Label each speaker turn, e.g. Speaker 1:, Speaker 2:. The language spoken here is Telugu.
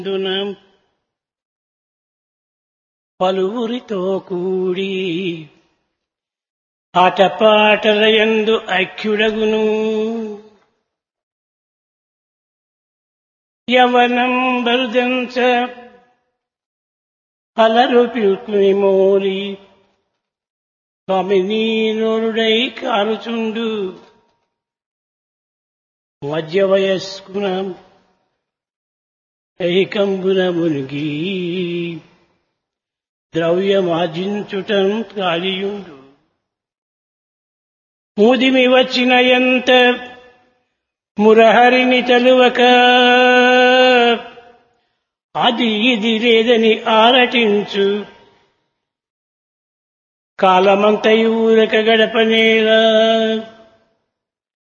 Speaker 1: దున పలువురితో కూడి ఆటపాటలయందు ఐక్యుడగును యవనం బరుదంచ అలరు పిల్కుని మోరి స్వామి నీరుడై కారుచుండు మధ్య వయస్కున ఏకంబున మునిగి ద్రవ్యమార్జించుటం కాలియుండు ముదిమి వచ్చిన ఎంత మురహరిని తలువక అది ఇది లేదని ఆరటించు కాలమంతయూరక గడపనేలా